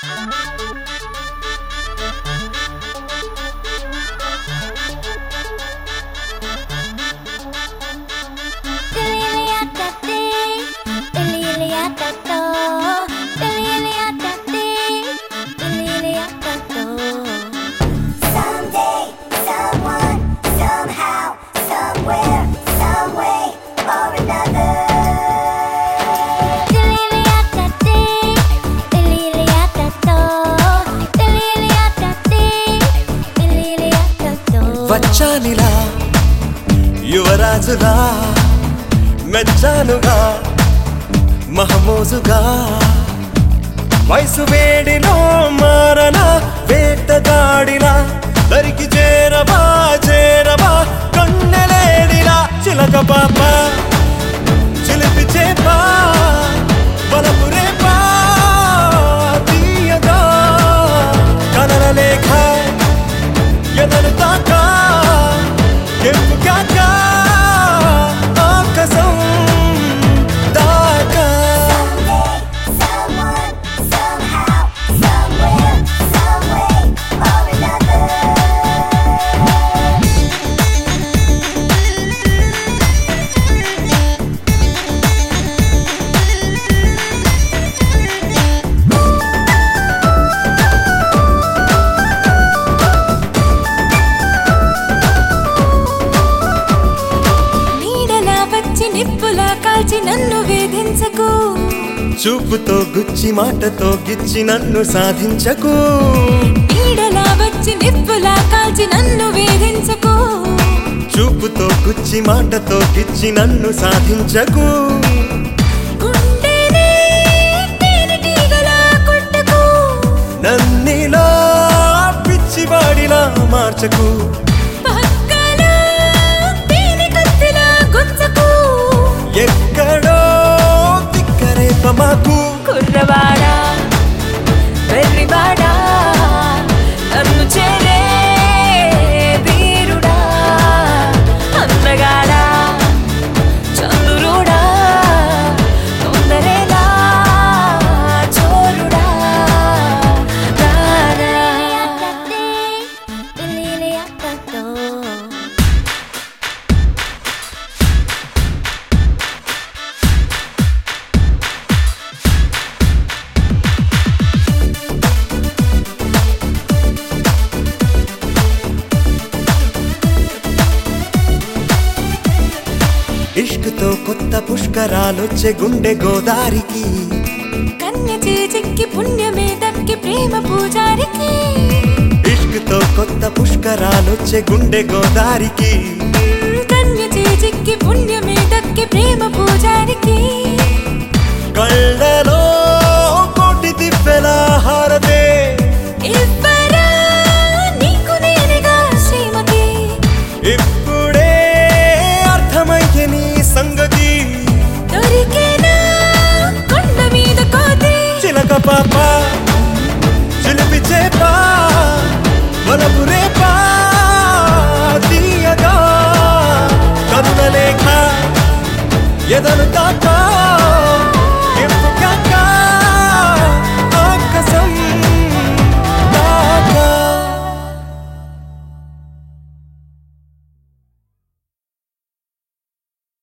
Someday, someone, somehow, somewhere, some way or another. వచ్చానిలా యువరాజులా మెచ్చానుగా మహమోజుగా వయసు వేడిలో మారన వేటగాడిలా దరికి చేరవా చేరవా కన్నెలేడిలా చిలక పాప చిలిపి చేపా బలపు రేపా తీయగా కనల లేఖ ఎదను తాక ఎప్పు కాక ఆకాశం దాకా Someone, somehow, somewhere, some way or another. నీడలా వచ్చి నిప్పులా కాల్చి నన్ను వేధించకు చూపుతో గుచ్చి మాటతో గిచ్చి నన్ను సాధించకు నీడలా వచ్చి నిప్పులా కాల్చి నన్ను వేధించకు చూపుతో గుచ్చి మాటతో గిచ్చి నన్ను సాధించకు గుండెనే తేనెటీగలా కొట్టకు నన్నిలా పిచ్చివాడిలా మార్చకు పక్కలో తేనె కత్తిలా గుచ్చకు ఎక్కడో తిక్కరేప మాకు కుర్రవాడా వెర్రివాడా నన్ను చేరే వీరుడా అందగాడా చంద్రుడా తొందరేలా చోరుడా రారా ఇష్క్తో కొత్త పుష్కరాలొచ్చే గుండె గోదారికి కన్య చేజిక్కి పుణ్యమే దక్కి ప్రేమ పూజారికి ఇష్క్తో కొత్త పుష్కరాలొచ్చే గుండె గోదారికి కన్య చేజిక్కి పుణ్యమే దక్కి ప్రేమ పూజారికి కళ్ళలో కోటి దివ్వెలా హారతే ఇవ్వరా నీకు నేనుగా శ్రీమతి ఇప్పుడే అర్థమయ్యే నీ సంగతి దొరికేనా కొండ మీద కోతి చిలక పాప చిలిపి చేప వలపు రేప తీయగా కరుణ లేఖ ఎదను తాక